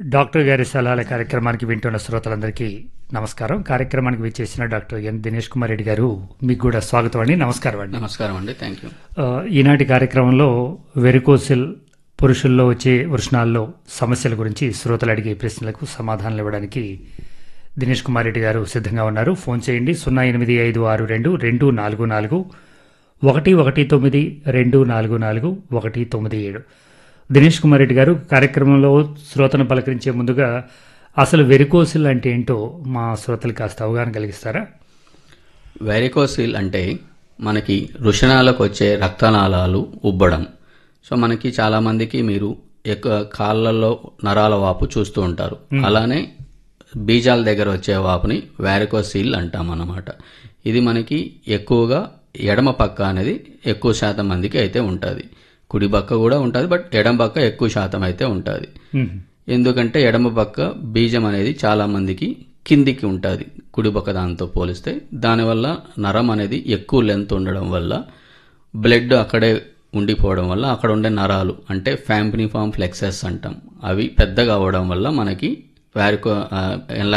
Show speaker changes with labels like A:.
A: Doctor గారి సలహాల కార్యక్రమానికి వింటున్న శ్రోతలందరికీ నమస్కారం కార్యక్రమానికి విచ్చేసిన డాక్టర్ ఎన్ దినేష్ కుమార్ రెడ్డి గారు మీకు కూడా స్వాగతం అండి నమస్కారం అండి
B: నమస్కారం అండి థ్యాంక్ యూ
A: ఆ, ఈనాటి కార్యక్రమంలో వెరికోసిల్ పురుషుల్లో వచ్చే వృషణాల్లో సమస్యల గురించి శ్రోతలు అడిగే ప్రశ్నలకు సమాధానాలు ఇవ్వడానికి దినేష్ కుమార్ రెడ్డి గారు సిద్ధంగా ఉన్నారు ఫోన్ చేయండి సున్నా ఎనిమిది ఐదు ఆరు రెండు రెండు నాలుగు నాలుగు ఒకటి ఒకటి తొమ్మిది రెండు నాలుగు నాలుగు ఒకటి తొమ్మిది ఏడు దినేష్ కుమార్ రెడ్డి గారు కార్యక్రమంలో శ్రోతను పలకరించే ముందుగా అసలు వెరికోసిల్ అంటే ఏంటో మా శ్రోతలు కాస్త అవగాహన కలిగిస్తారా
B: వెరికోసిల్ అంటే మనకి వృషణాలకు వచ్చే రక్తనాళాలు ఉబ్బడం సో మనకి చాలా మందికి మీరు ఎక్కువ కాళ్ళల్లో నరాల వాపు చూస్తూ ఉంటారు అలానే బీజాల దగ్గర వచ్చే వాపుని వ్యారికోసిల్ అంటాం అన్నమాట ఇది మనకి ఎక్కువగా ఎడమ పక్క అనేది ఎక్కువ శాతం మందికి అయితే ఉంటుంది కుడి పక్క కూడా ఉంటుంది బట్ ఎడమ పక్క ఎక్కువ శాతం అయితే ఉంటుంది
A: మ్మ్.
B: ఎందుకంటే ఎడమ పక్క బీజం అనేది చాలా మందికి కిందికి ఉంటుంది కుడి పక్క దాంతో పోలిస్తే దానివల్ల నరం అనేది ఎక్కువ లెంత్ ఉండడం వల్ల బ్లడ్ అక్కడే ఉండిపోవడం వల్ల అక్కడ ఉండే నరాలు అంటే ఫ్యాంపినిఫామ్ ఫ్లెక్సెస్ అంటాం అవి పెద్దగా అవ్వడం వల్ల మనకి వ్యారికో